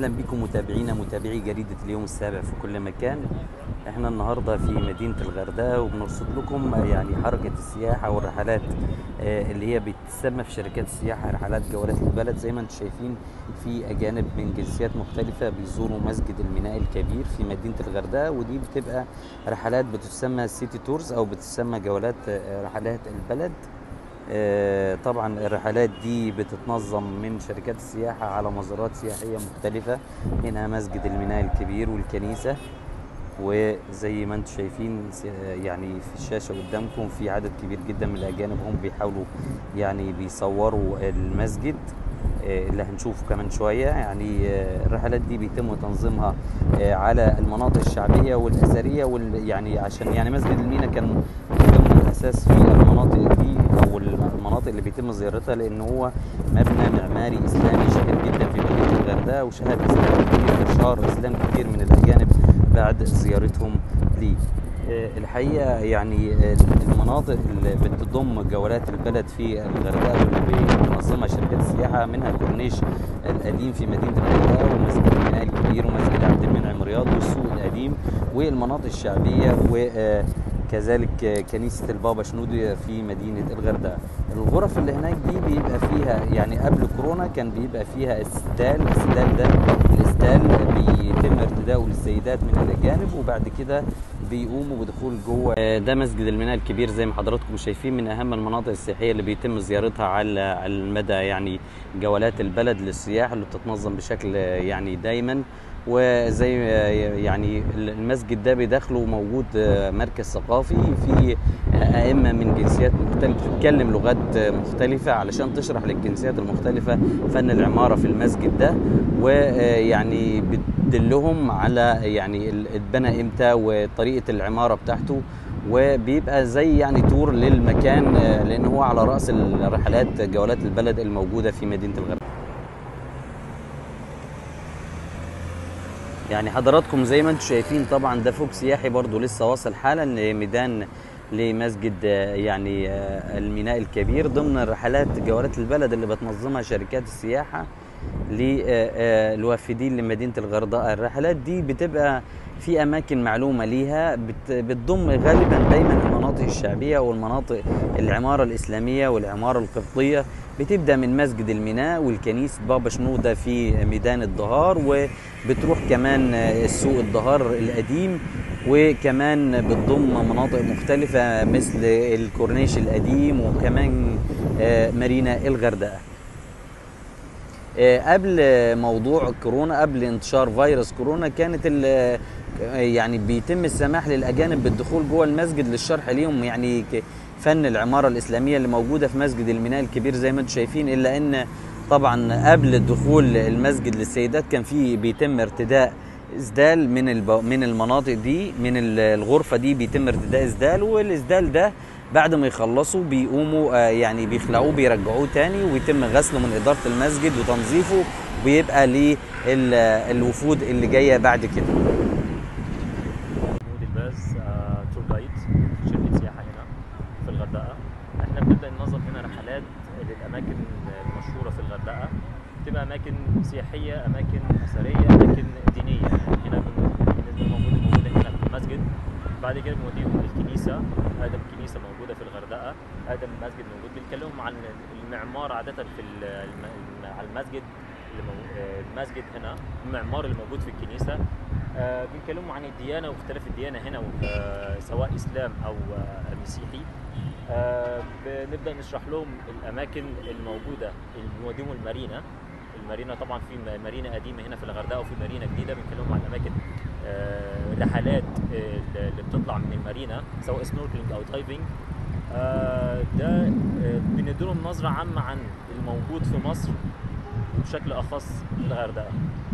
اهلا بكم متابعينا متابعي جريده اليوم السابع في كل مكان احنا النهارده في مدينه الغردقه وبنرصد لكم يعني حركه السياحه والرحلات آه، اللي هي بتسمى في شركات السياحه رحلات جولات البلد زي ما انتم شايفين في اجانب من جنسيات مختلفه بيزوروا مسجد الميناء الكبير في مدينه الغردقه ودي بتبقى رحلات بتسمى سيتي تورز او بتسمى جولات آه، رحلات البلد آه، طبعا الرحلات دي بتتنظم من شركات السياحة على مزارات سياحية مختلفة منها مسجد الميناء الكبير والكنيسة وزي ما انتم شايفين س- يعني في الشاشة قدامكم في عدد كبير جدا من الأجانب هم بيحاولوا يعني بيصوروا المسجد آه، اللي هنشوفه كمان شوية يعني آه، الرحلات دي بيتم تنظيمها آه، على المناطق الشعبية والأثرية وال يعني عشان يعني مسجد المينا كان من ضمن الأساس في المناطق دي أو المناطق اللي بيتم زيارتها لأن هو مبنى معماري إسلامي شهير جدا في مدينة الغردقة وشهد إسلام كتير إشهار إسلام كتير من الأجانب بعد زيارتهم ليه. آه، الحقيقة يعني آه، المناطق اللي بتضم جولات البلد في الغردقة واللي بتنظمها شركات السياحة منها كورنيش القديم في مدينة الغردقة ومسجد الميناء الكبير ومسجد عبد المنعم رياض والسوق القديم والمناطق الشعبية وكذلك كنيسة البابا شنودة في مدينة الغردقة الغرف اللي هناك دي بيبقى فيها يعني قبل كورونا كان بيبقى فيها استال الاستال ده الاستال بيتم ارتداؤه للسيدات من الاجانب وبعد كده بيقوموا بدخول جوه آه، ده مسجد الميناء الكبير زي ما حضراتكم شايفين من اهم المناطق السياحيه اللي بيتم زيارتها على على المدى يعني جولات البلد للسياح اللي بتتنظم بشكل آه، يعني دايما وزي آه، يعني المسجد ده بداخله موجود آه، مركز ثقافي في آه، ائمه من جنسيات مختلفه بتتكلم لغات آه، مختلفه علشان تشرح للجنسيات المختلفه فن العماره في المسجد ده ويعني بتدلهم على يعني ال- اتبنى امتى وطريقه العماره بتاعته وبيبقى زي يعني تور للمكان آه، لان هو على راس الرحلات جولات البلد الموجوده في مدينه الغردقه يعني حضراتكم زي ما انتم شايفين طبعا ده فوق سياحي برضو لسه واصل حالا لميدان لمسجد آه، يعني آه، الميناء الكبير ضمن رحلات جولات البلد اللي بتنظمها شركات السياحة للوافدين لمدينة الغردقة الرحلات دي بتبقى في أماكن معلومة ليها بت- بتضم غالبا دايما المناطق الشعبية والمناطق العمارة الإسلامية والعمارة القبطية بتبدأ من مسجد الميناء والكنيسة بابا شنودة في ميدان الدهار وبتروح كمان آه، السوق الدهار القديم وكمان بتضم مناطق مختلفة مثل الكورنيش القديم وكمان آه، مارينا الغردقة آه، قبل موضوع كورونا قبل انتشار فيروس كورونا كانت ال- يعني بيتم السماح للاجانب بالدخول جوه المسجد للشرح ليهم يعني ك- فن العماره الاسلاميه اللي موجوده في مسجد الميناء الكبير زي ما انتم شايفين الا ان طبعا قبل دخول المسجد للسيدات كان في بيتم ارتداء اسدال من الب... من المناطق دي من ال- الغرفه دي بيتم ارتداء اسدال والاسدال ده بعد ما يخلصوا بيقوموا آه، يعني بيخلعوه بيرجعوه تاني ويتم غسله من اداره المسجد وتنظيفه ويبقى للوفود اللي جايه بعد كده محمود الباز آه، تور جايد شركة سياحة هنا في الغردقة احنا بنبدأ ننظم هنا رحلات للأماكن المشهورة في الغردقة بتبقى أماكن سياحية أماكن أثرية أماكن دينية هنا بن- بالنسبة للموجود الموجودة هنا في المسجد بعد كده بنوديهم للكنيسة أقدم كنيسة موجودة في الغردقة أقدم مسجد موجود بنكلمهم عن المعمار عادة في ال- الم- على المسجد اللي مو- آه، المسجد هنا المعمار اللي موجود في الكنيسة آه، بنتكلموا عن الديانة واختلاف الديانة هنا آه، سواء إسلام أو آه، مسيحي آه، بنبدأ نشرح لهم الأماكن الموجودة بنوديهم المارينا المارينا طبعا في م- مارينا قديمة هنا في الغردقة وفي مارينا جديدة بنتكلموا عن الأماكن آه، رحلات آه، اللي بتطلع من المارينا سواء سنوركلينج أو دايفنج آه، ده آه، بنديلهم نظرة عامة عن الموجود في مصر وبشكل أخص الغردقة